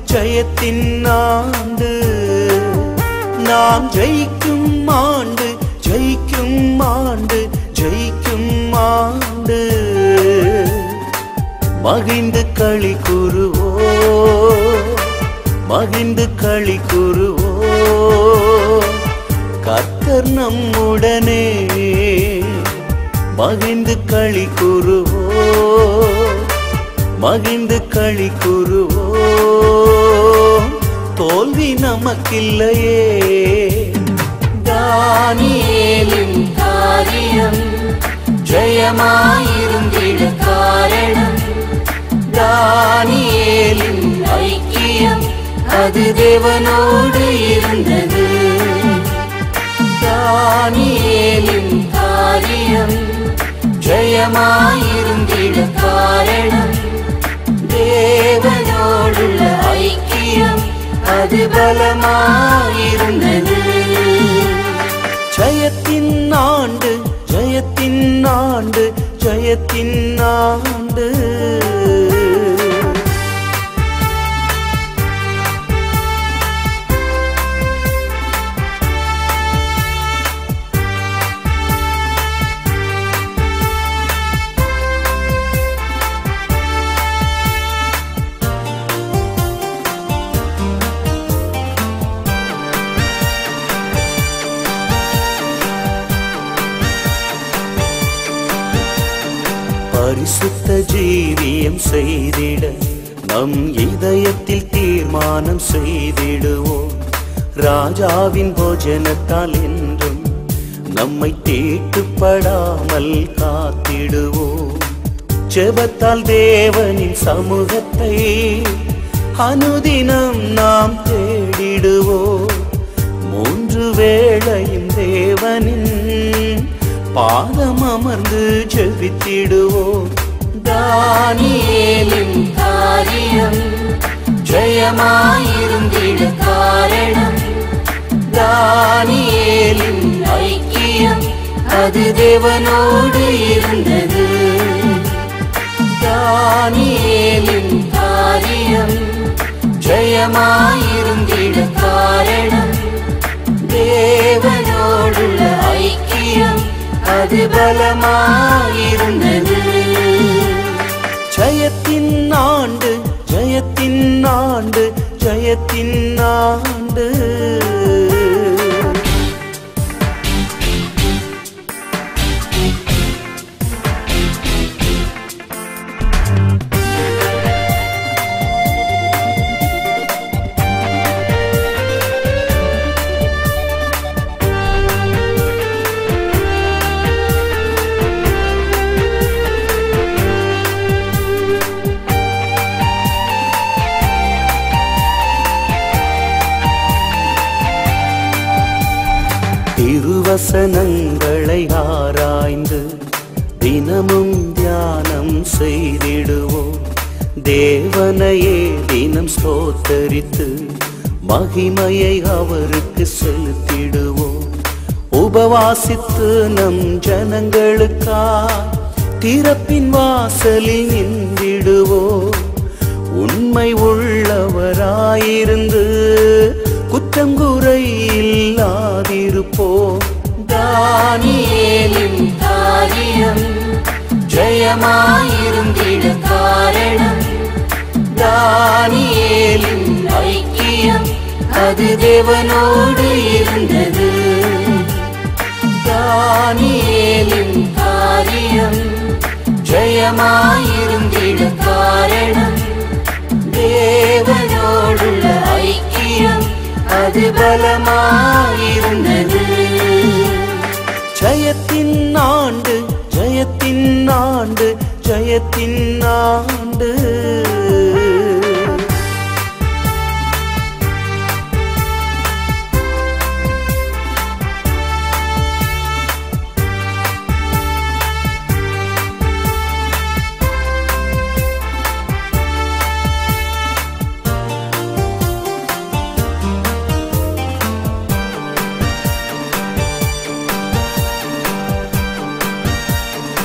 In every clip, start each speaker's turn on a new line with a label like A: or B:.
A: ஜெயத்தின் ஆண்டு நாம் ஜெயிக்கும் ஆண்டு ஜெயிக்கும் ஆண்டு ஜெயிக்கும் ஆண்டு மகிழ்ந்து களி கூறுவோ மகிழ்ந்து களி கூறுவோ கர்த்தர் நம்முடனே மகிழ்ந்து களி கூறுவோ மகிழ்ந்து களி கூறுவோ தோல்வி நமக்கில்லையே
B: தானியேலின் காரியம் ஜெயமாயிருந்திட காரணம் தானியேலின் ஐக்கியம் அது தேவனோடு இருந்தது தானியேலின் காரியம் ஜெயமாயிருந்திட காரணம் தேவனோடுள்ள ஐக்கியம் அது பலமாயிருந்தது
A: ஜெயத்தின் ஆண்டு ஜெயத்தின் ஆண்டு ஜெயத்தின் ஆண்டு பரிசுத்த ஜீவியம் செய்திட நம் இதயத்தில் தீர்மானம் செய்திடுவோம் ராஜாவின் போஜனத்தால் என்றும் நம்மை தீட்டுப்படாமல் காத்திடுவோம் ஜெபத்தால் தேவனின் சமூகத்தை அனுதினம் நாம் தேடிடுவோம் மூன்று வேளையும் தேவனின் பாதம் அமர்ந்து ஜெபித்திடுவோம்
B: தானியேலின் காரியம் ஜெயமாயிருந்திட காரணம் தானியேலின் ஐக்கியம் அது தேவனோடு இருந்தது தானியேலின் காரியம் ஜெயமாயிருந்திட காரணம் தேவனோடுள்ள ஐக்கியம் அது பலமாயிருந்தது
A: ஜெயத்தின் ஆண்டு ஜெயத்தின் ஆண்டு ஜெயத்தின் ஆண்டு திருவசனங்களை ஆராய்ந்து தினமும் தியானம் செய்திடுவோம் தேவனையே தினம் ஸ்தோத்தரித்து மகிமையை அவருக்கு செலுத்திடுவோம் உபவாசித்து நம் ஜனங்களுக்காய் திறப்பின் வாசலில் நின்றிடுவோம் உண்மை உள்ளவராயிருந்து குற்றம் குறை இல்லாதிருப்போம்
B: தானியேலின் காரியம் ஜெயமாயிருந்திட காரணம் தானியேலின் ஐக்கியம் அது தேவனோடு இருந்தது தானியேலின் காரியம் ஜெயமாயிருந்திட காரணம் தேவனோடுள்ள ஐக்கியம் அது பலமாயிருந்தது
A: ஜெயத்தின் ஆண்டு ஜெயத்தின் ஆண்டு ஜெயத்தின் ஆண்டு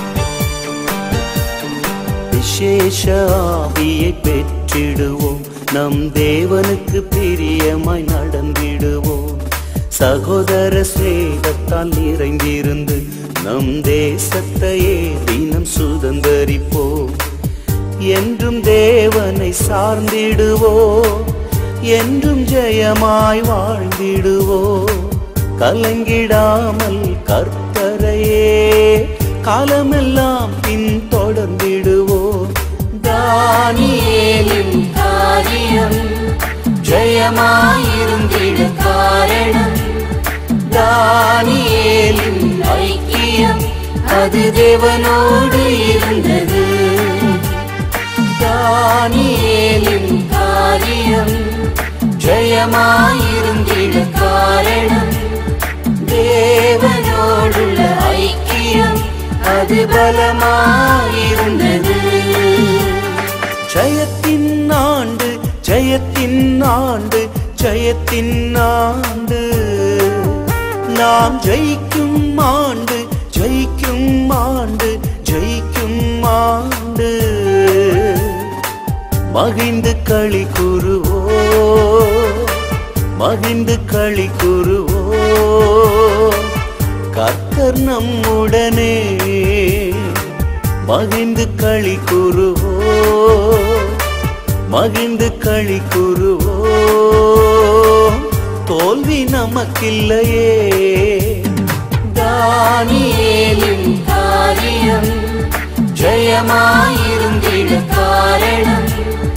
A: விசேஷ ஆவியை பெற்றிடுவோம் நம் தேவனுக்கு பிரியமாய் நடந்திடுவோம் சகோதர சிநேகத்தால் நிறைந்திருந்து நம் தேசத்தையே தினம் சுதந்தரிப்போம் என்றும் தேவனை சார்ந்திடுவோம் என்றும் ஜெயமாய் வாழ்ந்திடுவோம் கலங்கிடாமல் கர்த்தரையே காலமெல்லாம் பின் தொடர்ந்திடுவோம் தானியேலின்
B: காரியம்
A: ஜெயமாயிருந்திட
B: காரணம்
A: தானியேலின்
B: ஐக்கியம்
A: அது தேவனோடு இருந்தது தானியேலின்
B: காரியம்
A: ஜெயமாயிருந்திட
B: காரணம்
A: தேவனோடுள்ள
B: ஐக்கியம்
A: அது பலமாயிருந்தது ஜெயத்தின் ஆண்டு ஜெயத்தின் ஆண்டு ஜெயத்தின் ஆண்டு நாம் ஜெயிக்கும் ஆண்டு ஜெயிக்கும் ஆண்டு ஜெயிக்கும் ஆண்டு மகிழ்ந்து களி கூறுவோ மகிழ்ந்து களி கூறுவோ கர்த்தர் நம்முடனே மகிழ்ந்து களி கூறுவோ மகிழ்ந்து களி கூறுவோ தோல்வி நமக்கில்லையே தானியேலின்
B: காரியம்
A: ஜெயமாயிருந்திட
B: காரணம்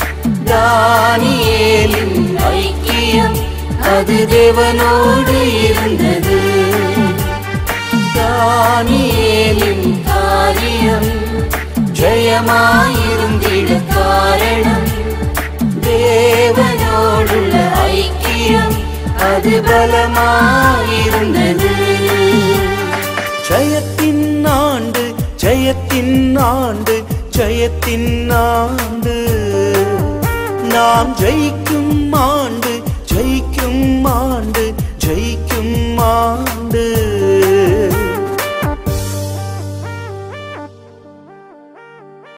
A: தானியேலின்
B: ஐக்கியம்
A: அது தேவனோடு இருந்தது தானியேலின்
B: காரியம்
A: ஜெயமாயிருந்திட
B: காரணம்
A: தேவனோடுள்ள
B: ஐக்கியம்
A: அது பலமாயிருந்தது ஜெயத்தின் ஆண்டு ஜெயத்தின் ஆண்டு ஜெயத்தின் ஆண்டு நாம் ஜெயிக்கும் ஆண்டு ஜெயிக்கும் ஆண்டு ஜெயிக்கும் ஆண்டு